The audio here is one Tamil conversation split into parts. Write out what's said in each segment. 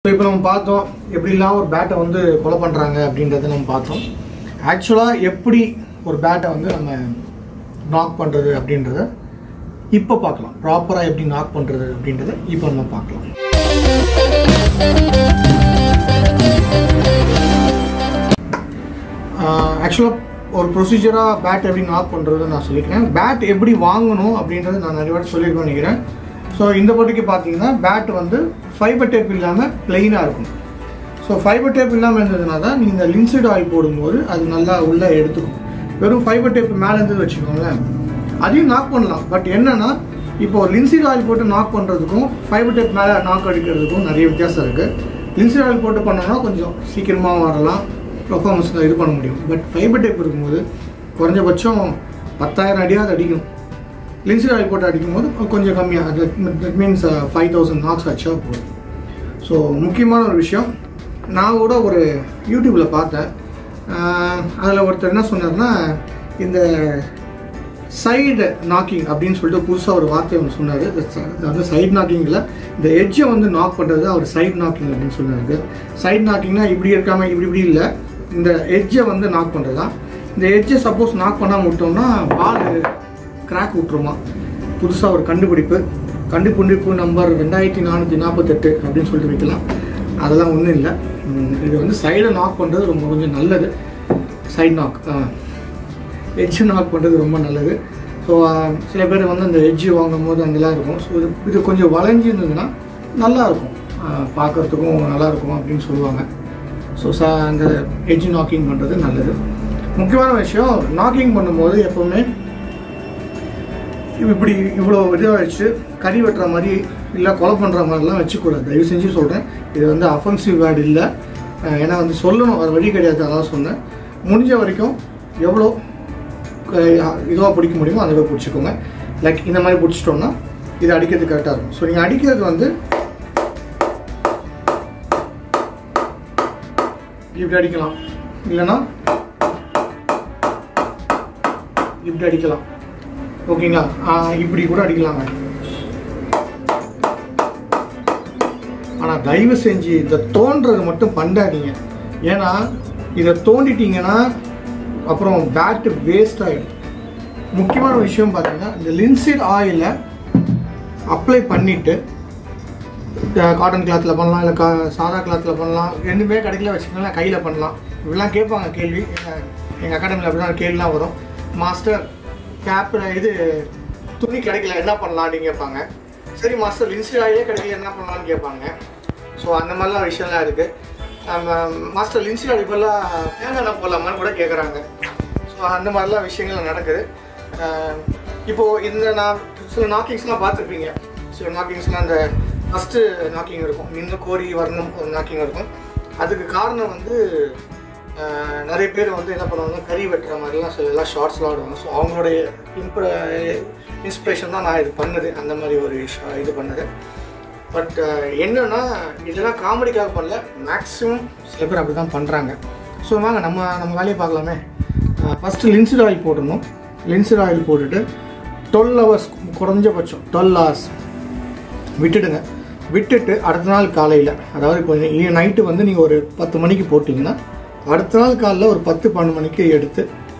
இப்போ நம்ம பார்த்தோம் எப்படிலாம் ஒரு பேட்டை வந்து கொலை பண்ணுறாங்க அப்படின்றத நம்ம பார்த்தோம் ஆக்சுவலாக எப்படி ஒரு பேட்டை வந்து நம்ம நாக் பண்ணுறது அப்படின்றத இப்போ பார்க்கலாம் ப்ராப்பராக எப்படி நாக் பண்ணுறது அப்படின்றத இப்போ நம்ம பார்க்கலாம் ஆக்சுவலாக ஒரு ப்ரொசீஜராக பேட் எப்படி நாக் பண்ணுறது நான் சொல்லிக்கிறேன் பேட் எப்படி வாங்கணும் அப்படின்றது நான் நிறைய வாட்டி சொல்லியிருக்கேன் நினைக்கிறேன் ஸோ இந்த பட்டிக்கு பார்த்தீங்கன்னா பேட் வந்து ஃபைபர் டேப் இல்லாமல் பிளெயினாக இருக்கும் ஸோ ஃபைபர் டேப் இல்லாமல் இருந்ததுனா தான் நீங்கள் இந்த லின்சிட் ஆயில் போடும்போது அது நல்லா உள்ளே எடுத்துக்கும் வெறும் ஃபைபர் டேப் மேலே இருந்து வச்சுக்கோங்களேன் அதையும் நாக் பண்ணலாம் பட் என்னன்னா இப்போ லின்சிட் ஆயில் போட்டு நாக் பண்ணுறதுக்கும் ஃபைபர் டேப் மேலே நாக் அடிக்கிறதுக்கும் நிறைய வித்தியாசம் இருக்குது லின்சிட் ஆயில் போட்டு பண்ணோம்னா கொஞ்சம் சீக்கிரமாக வரலாம் பர்ஃபார்மன்ஸ் இது பண்ண முடியும் பட் ஃபைபர் டேப் இருக்கும்போது குறைஞ்சபட்சம் பத்தாயிரம் அடியாவது அடிக்கணும் லின்சிட் ஆயில் போட்டு அடிக்கும்போது கொஞ்சம் கம்மியாக that means five thousand marks வச்சா போதும் ஸோ முக்கியமான ஒரு விஷயம் நான் கூட ஒரு யூடியூப்பில் பார்த்தேன் அதில் ஒருத்தர் என்ன சொன்னார்னா இந்த சைடு நாக்கிங் அப்படின்னு சொல்லிட்டு புதுசாக ஒரு வார்த்தை ஒன்று சொன்னார் அது வந்து சைடு நாக்கிங்கில் இந்த எட்ஜை வந்து நாக் பண்ணுறது அவர் சைடு நாக்கிங் அப்படின்னு சொன்னார் சைடு நாக்கிங்னா இப்படி இருக்காமல் இப்படி இப்படி இல்லை இந்த எட்ஜை வந்து நாக் பண்ணுறது தான் இந்த எட்ஜை சப்போஸ் நாக் பண்ணாமல் விட்டோம்னா பால் கிராக் விட்டுருமா புதுசாக ஒரு கண்டுபிடிப்பு கண்டுபிடிப்பு நம்பர் ரெண்டாயிரத்தி நானூற்றி நாற்பத்தெட்டு அப்படின்னு சொல்லிட்டு வைக்கலாம் அதெல்லாம் ஒன்றும் இல்லை இது வந்து சைடை நாக் பண்ணுறது ரொம்ப கொஞ்சம் நல்லது சைடு நாக் எட்ஜு நாக் பண்ணுறது ரொம்ப நல்லது ஸோ சில பேர் வந்து அந்த எட்ஜு வாங்கும் போது அங்கெல்லாம் இருக்கும் ஸோ இது இது கொஞ்சம் வளைஞ்சி இருந்ததுன்னா நல்லாயிருக்கும் பார்க்குறதுக்கும் நல்லாயிருக்கும் அப்படின்னு சொல்லுவாங்க ஸோ ச அந்த எட்ஜ் நாக்கிங் பண்ணுறது நல்லது முக்கியமான விஷயம் நாக்கிங் பண்ணும்போது எப்போவுமே இப்படி இவ்வளோ இதாக வச்சு கறி வெட்டுற மாதிரி இல்லை கொலை பண்ணுற மாதிரிலாம் வச்சுக்கூடாது தயவு செஞ்சு சொல்கிறேன் இது வந்து அஃபென்சிவ் வேர்டு இல்லை ஏன்னா வந்து சொல்லணும் அது வழி கிடையாது அதான் சொன்னேன் முடிஞ்ச வரைக்கும் எவ்வளோ இதுவாக பிடிக்க முடியுமோ அந்த அளவு பிடிச்சிக்கோங்க லைக் இந்த மாதிரி பிடிச்சிட்டோம்னா இது அடிக்கிறது கரெக்டாக இருக்கும் ஸோ நீங்கள் அடிக்கிறது வந்து இப்படி அடிக்கலாம் இல்லைன்னா இப்படி அடிக்கலாம் ஓகேங்களா இப்படி கூட அடிக்கலாங்க ஆனால் தயவு செஞ்சு இதை தோன்றது மட்டும் பண்ணாதீங்க ஏன்னா இதை தோண்டிட்டீங்கன்னா அப்புறம் பேட்டு வேஸ்ட் ஆகிடும் முக்கியமான விஷயம் பார்த்தீங்கன்னா இந்த லின்சிட் ஆயிலை அப்ளை பண்ணிவிட்டு காட்டன் கிளாத்தில் பண்ணலாம் இல்லை கா சாதா கிளாத்தில் பண்ணலாம் ரெண்டுமே கடையில் வச்சுக்கலாம் கையில் பண்ணலாம் இப்படிலாம் கேட்பாங்க கேள்வி எங்கள் அகாடமியில் அப்படி தான் கேள்விலாம் வரும் மாஸ்டர் கேப் இது துணி கிடைக்கல என்ன பண்ணலாம் அப்படின்னு கேட்பாங்க சரி மாஸ்டர் லின்சி ஆயிலே கிடைக்கல என்ன பண்ணலாம்னு கேட்பாங்க ஸோ அந்த மாதிரிலாம் விஷயம்லாம் இருக்குது மாஸ்டர் லின்சி ஆயில் இப்போல்லாம் தேங்காய் எண்ணெய் போடலாமான்னு கூட கேட்குறாங்க ஸோ அந்த மாதிரிலாம் விஷயங்கள் நடக்குது இப்போது இந்த நான் சில நாக்கிங்ஸ்லாம் பார்த்துருப்பீங்க சில நாக்கிங்ஸ்லாம் அந்த ஃபஸ்ட்டு நாக்கிங் இருக்கும் நின்று கோரி வரணும் ஒரு நாக்கிங் இருக்கும் அதுக்கு காரணம் வந்து நிறைய பேர் வந்து என்ன பண்ணுவாங்க கறி வெட்டுற மாதிரிலாம் சில எல்லாம் ஷார்ட்ஸ்லாம் ஆடுவாங்க ஸோ அவங்களுடைய இம்ப்ர இன்ஸ்பிரேஷன் தான் நான் இது பண்ணது அந்த மாதிரி ஒரு இது பண்ணது பட் என்னென்னா இதெல்லாம் காமெடிக்காக பண்ணல மேக்ஸிமம் சில பேர் அப்படி தான் பண்ணுறாங்க ஸோ வாங்க நம்ம நம்ம வேலையை பார்க்கலாமே ஃபஸ்ட்டு லின்சிட் ஆயில் போடணும் லின்சிட் ஆயில் போட்டுட்டு டுவெல் ஹவர்ஸ் குறைஞ்சபட்சம் டுவெல் ஹவர்ஸ் விட்டுடுங்க விட்டுட்டு அடுத்த நாள் காலையில் அதாவது இப்போ நைட்டு வந்து நீங்கள் ஒரு பத்து மணிக்கு போட்டிங்கன்னா அடுத்த நாள் காலையில் ஒரு பத்து பன்னெண்டு மணிக்கு எடுத்து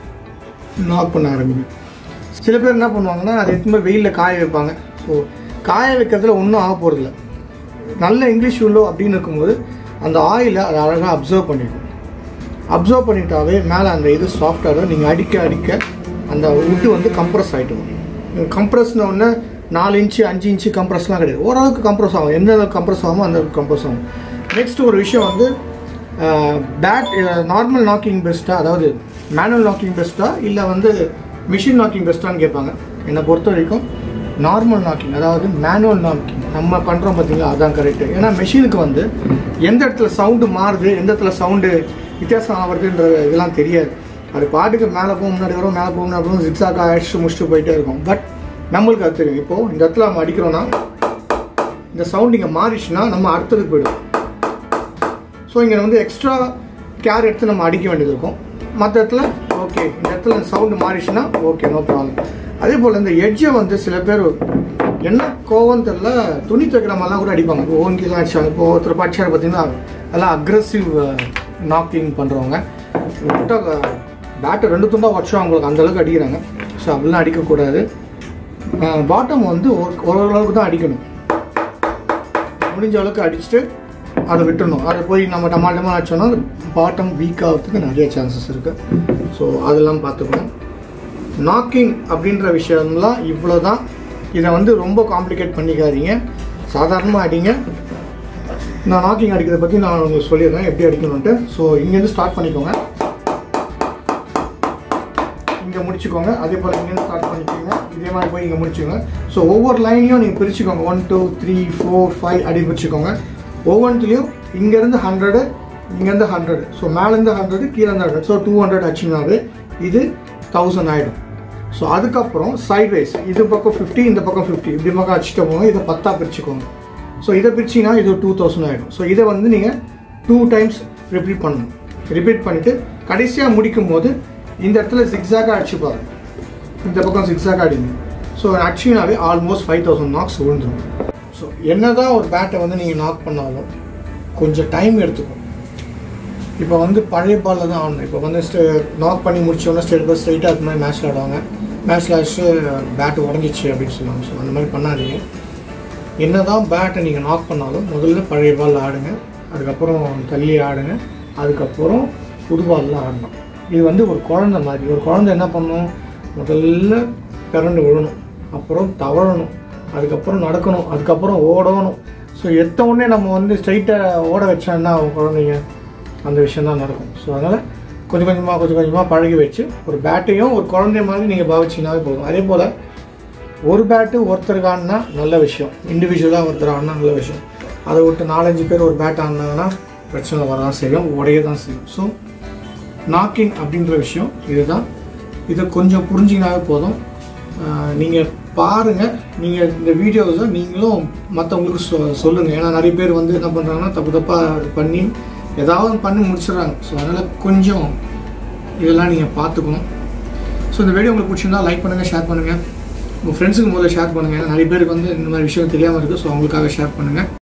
நாக் பண்ண ஆரம்பிங்க சில பேர் என்ன பண்ணுவாங்கன்னா அதை எடுத்துமே வெயிலில் காய வைப்பாங்க ஸோ காய வைக்கிறதுல ஒன்றும் ஆக போகிறதில்ல நல்ல இங்கிலீஷ் உள்ளோ அப்படின்னு இருக்கும்போது அந்த ஆயிலை அதை அழகாக அப்சர்வ் பண்ணிடும் அப்சர்வ் பண்ணிட்டாவே மேலே அந்த இது சாஃப்டாக நீங்கள் அடிக்க அடிக்க அந்த உட்டு வந்து கம்ப்ரஸ் ஆகிட்டு கம்ப்ரஸ்னு ஒன்று நாலு இன்ச்சு அஞ்சு இன்ச்சு கம்ப்ரஸ்லாம் கிடையாது ஓரளவுக்கு கம்ப்ரஸ் ஆகும் எந்த அளவுக்கு கம்ப்ரஸ் ஆகுமோ அந்த அளவுக்கு கம்ப்ரஸ் ஆகும் நெக்ஸ்ட் ஒரு விஷயம் வந்து பேட் நார்மல் நாக்கிங் பெஸ்ட்டாக அதாவது மேனுவல் நாக்கிங் பெஸ்ட்டாக இல்லை வந்து மிஷின் நாக்கிங் பெஸ்ட்டான்னு கேட்பாங்க என்னை பொறுத்த வரைக்கும் நார்மல் நாக்கிங் அதாவது மேனுவல் நாக்கிங் நம்ம பண்ணுறோம் பார்த்தீங்களா அதுதான் கரெக்டு ஏன்னா மெஷினுக்கு வந்து எந்த இடத்துல சவுண்டு மாறுது எந்த இடத்துல சவுண்டு வித்தியாசம் ஆகுறதுன்ற இதெல்லாம் தெரியாது அது பாட்டுக்கு மேலே போக முன்னாடி வரும் மேலே போக முன்னாடி வரும் ஜிக்ஸாக்காக அடிச்சு முடிச்சுட்டு போயிட்டே இருக்கும் பட் நம்மளுக்கு அது தெரியும் இப்போது இந்த இடத்துல நம்ம அடிக்கிறோன்னா இந்த சவுண்ட் இங்கே மாறிச்சுன்னா நம்ம அடுத்ததுக்கு போயிடும் ஸோ இங்கே வந்து எக்ஸ்ட்ரா கேர் எடுத்து நம்ம அடிக்க வேண்டியது இருக்கும் மற்ற இடத்துல ஓகே இந்த இடத்துல சவுண்டு மாறிச்சுன்னா ஓகே நோ ப்ராப்ளம் அதே போல் இந்த எட்ஜை வந்து சில பேர் என்ன கோவம் தெரில துணி துவைக்கிற மாதிரிலாம் கூட அடிப்பாங்க இப்போ ஓங்கிலாம் அடிச்சாங்க இப்போ ஒருத்தர் படிச்சாரு பார்த்தீங்கன்னா எல்லாம் அக்ரஸிவ் நாக்கிங் பண்ணுறவங்க விட்டால் பேட்டை ரெண்டு துண்டா வச்சோம் அவங்களுக்கு அந்த அளவுக்கு அடிக்கிறாங்க ஸோ அப்படிலாம் அடிக்கக்கூடாது பாட்டம் வந்து ஒரு ஓரளவுக்கு தான் அடிக்கணும் முடிஞ்ச அளவுக்கு அடிச்சுட்டு அதை விட்டுறணும் அதை போய் நம்ம டமாட்டமாக அடிச்சோம்னா பாட்டம் வீக் ஆகிறதுக்கு நிறைய சான்சஸ் இருக்குது ஸோ அதெல்லாம் பார்த்துக்கணும் நாக்கிங் அப்படின்ற விஷயம்லாம் இவ்வளோ தான் இதை வந்து ரொம்ப காம்ப்ளிகேட் பண்ணிக்காதீங்க சாதாரணமாக அடிங்க நான் நாக்கிங் அடிக்கிறத பற்றி நான் உங்களுக்கு சொல்லிடுறேன் எப்படி அடிக்கணுன்ட்டு ஸோ இங்கேருந்து ஸ்டார்ட் பண்ணிக்கோங்க இங்கே முடிச்சுக்கோங்க அதே போல் இங்கேருந்து ஸ்டார்ட் பண்ணிக்கோங்க இதே மாதிரி போய் இங்கே முடிச்சுக்கோங்க ஸோ ஒவ்வொரு லைனையும் நீங்கள் பிரிச்சுக்கோங்க one two three four five அப்படி பிரிச்சுக்கோங்க ஒவ்வொன்றுலையும் இங்கேருந்து ஹண்ட்ரடு இங்கேருந்து ஹண்ட்ரடு ஸோ மேலேருந்து ஹண்ட்ரடு கீழே இருந்து ஹண்ட்ரட் ஸோ டூ ஹண்ட்ரட் ஆச்சுனாவே இது தௌசண்ட் ஆகிடும் ஸோ அதுக்கப்புறம் சைட்வைஸ் இது பக்கம் ஃபிஃப்டி இந்த பக்கம் ஃபிஃப்டி இப்படி பக்கம் அடிச்சுட்டு போங்க இதை பத்தா பிரிச்சுக்கோங்க ஸோ இதை பிரிச்சிங்கன்னா இது டூ தௌசண்ட் ஆகிடும் ஸோ இதை வந்து நீங்கள் டூ டைம்ஸ் ரிப்பீட் பண்ணணும் ரிப்பீட் பண்ணிவிட்டு கடைசியாக முடிக்கும் போது இந்த இடத்துல சிக்ஸாக அடிச்சு பாருங்க இந்த பக்கம் சிக்ஸாக அடிங்க ஸோ அடிச்சிங்கனாவே ஆல்மோஸ்ட் ஃபைவ் தௌசண்ட் நாக்ஸ் விழுந்துடும் ஸோ என்னதான் ஒரு பேட்டை வந்து நீங்கள் நாக் பண்ணாலும் கொஞ்சம் டைம் எடுத்துக்கும் இப்போ வந்து பழைய பாலில் தான் ஆடணும் இப்போ வந்து ஸ்டே நாக் பண்ணி முடிச்சோன்னா ஸ்டேட் பை ஸ்ட்ரைட்டாக இருக்க மாதிரி மேட்ச் ஆடுவாங்க மேட்ச்சில் அடிச்சு பேட் உடஞ்சிச்சு அப்படின்னு சொல்லுவாங்க ஸோ அந்த மாதிரி பண்ணாதீங்க என்ன தான் பேட்டை நீங்கள் நாக் பண்ணாலும் முதல்ல பழைய பால் ஆடுங்க அதுக்கப்புறம் தள்ளி ஆடுங்க அதுக்கப்புறம் புது பால்லாம் ஆடணும் இது வந்து ஒரு குழந்தை மாதிரி ஒரு குழந்தை என்ன பண்ணும் முதல்ல பிறண்டு விழணும் அப்புறம் தவழணும் அதுக்கப்புறம் நடக்கணும் அதுக்கப்புறம் ஓடணும் ஸோ எத்த உடனே நம்ம வந்து ஸ்ட்ரைட்டாக ஓட வச்சோன்னா குழந்தைங்க அந்த விஷயம் தான் நடக்கும் ஸோ அதனால் கொஞ்சம் கொஞ்சமாக கொஞ்சம் கொஞ்சமாக பழகி வச்சு ஒரு பேட்டையும் ஒரு குழந்தைய மாதிரி நீங்கள் பாவிச்சிங்கனாவே போதும் அதே போல் ஒரு பேட்டு ஒருத்தருக்கு ஆடினா நல்ல விஷயம் இண்டிவிஜுவலாக ஒருத்தர் ஆடினா நல்ல விஷயம் அதை விட்டு நாலஞ்சு பேர் ஒரு பேட் ஆடினாங்கன்னா பிரச்சனை வரதான் செய்யும் உடைய தான் செய்யும் ஸோ நாக்கிங் அப்படின்ற விஷயம் இதுதான் இதை கொஞ்சம் புரிஞ்சிங்கனாவே போதும் நீங்கள் பாருங்கள் நீங்கள் இந்த வீடியோஸை நீங்களும் மற்றவங்களுக்கு சொ சொல்லுங்கள் ஏன்னா நிறைய பேர் வந்து என்ன பண்ணுறாங்கன்னா தப்பு தப்பாக பண்ணி ஏதாவது பண்ணி முடிச்சிடுறாங்க ஸோ அதனால் கொஞ்சம் இதெல்லாம் நீங்கள் பார்த்துக்கணும் ஸோ இந்த வீடியோ உங்களுக்கு பிடிச்சிருந்தா லைக் பண்ணுங்கள் ஷேர் பண்ணுங்கள் உங்கள் ஃப்ரெண்ட்ஸுக்கு முதல்ல ஷேர் பண்ணுங்கள் ஏன்னா நிறைய பேருக்கு வந்து இந்த மாதிரி விஷயம் தெரியாமல் இருக்குது ஸோ அவங்களுக்காக ஷேர் பண்ணுங்கள்